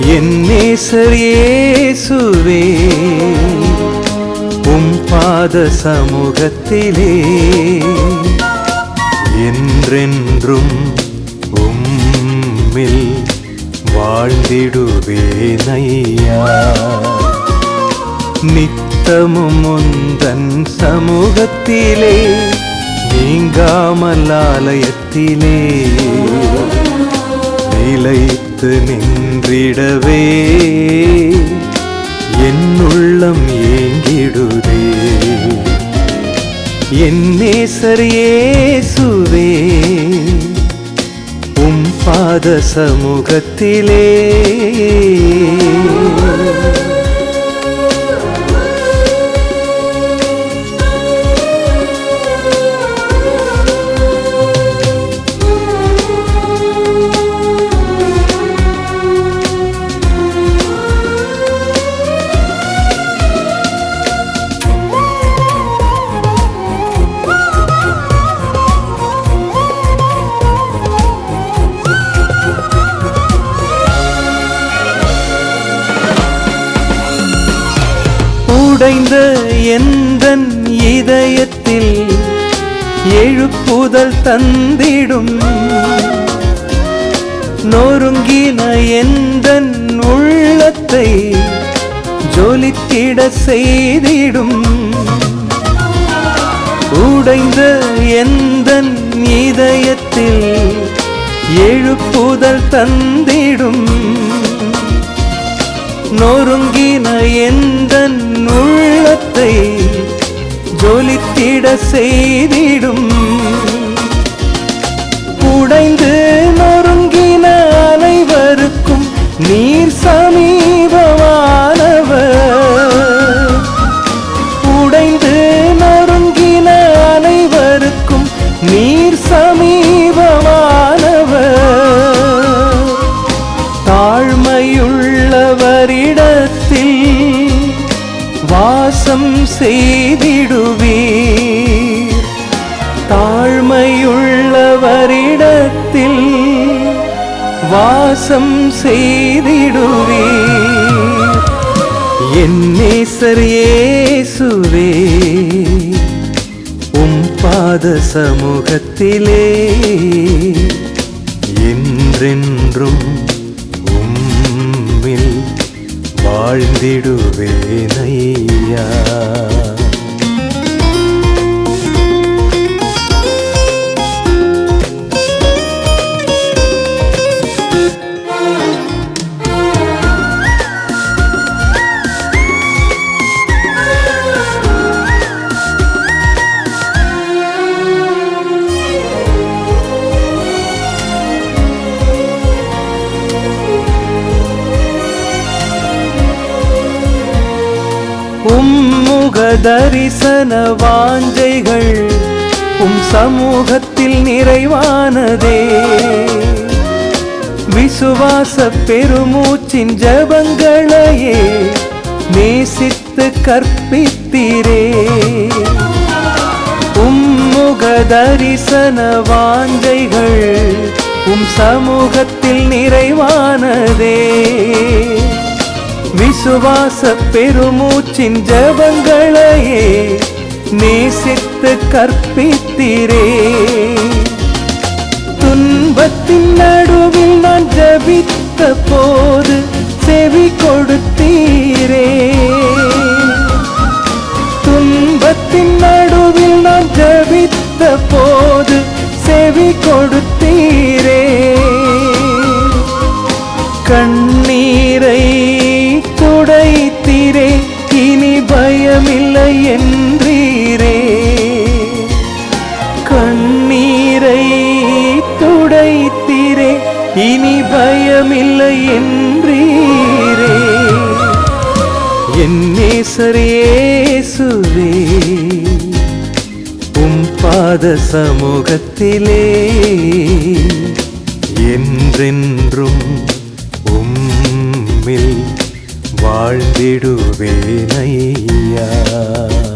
என் நேசர் இயேசுவே உம் பாத சமூகத்திலே என்றென்றும் உம்மில் வாழ்ந்திடுவேனையா நித்தமும் உந்தன் சமூகத்திலே நீங்காமல் ஆலயத்திலே நிலைத்து நின்றிடவே என் உள்ளம் ஏங்கிடுதே என் நேசர் இயேசுவே உம் பாத சமூகத்திலே உடைந்த எந்தன் இதயத்தில் எழுப்புதல் தந்திடும் நொறுங்கின எந்தன் உள்ளத்தை ஜொலித்திட செய்திடும் உடைந்த எந்தன் இதயத்தில் எழுப்புதல் தந்திடும் நொறுங்கின எந்தன் உள்ளத்தை ஜொலித்திட செய்திடும் உடைந்து நொறுங்கின அனைவருக்கும் நீர் சமீபமானவர் உடைந்து நொறுங்கின அனைவருக்கும் நீர் சமீபமானவர் தாழ்மையுள்ளவரிடத்தில் வாசம் செய்திடுவீர் தாழ்மையுள்ளவரிடத்தில் வாசம் செய்திடுவீர் என் நேசர் இயேசுவே உம் பாத சமூகத்திலே என்றென்றும் உம்மில் வாழ்ந்திடுவேனையா உம்முக தரிசன வாஞ்சைகள் உம் சமூகத்தில் நிறைவானதே விசுவாச பெருமூச்சின் ஜபங்களையே நேசித்து கற்பித்தீரே உம்முக தரிசன வாஞ்சைகள் உம் சமூகத்தில் நிறைவானதே விசுவாச பெருமூச்சின் ஜபங்களையே நேசித்து கற்பித்தீரே துன்பத்தின் நடுவில் நான் ஜபித்த போது செவி கொடுத்தீரே துன்பத்தின் நடுவில் நான் ஜபித்த போது செவி கொடுத்தீரே கண்ணீரை துடைத்தீரே இனி பயமில்லை என்றீரே கண்ணீரை துடைத்தீரே இனி பயமில்லை என்றீரே என் நேசரேசுவே உம் பாத சமூகத்திலே என்றென்றும் உம்மில் வாழ்ந்திடுவேனையா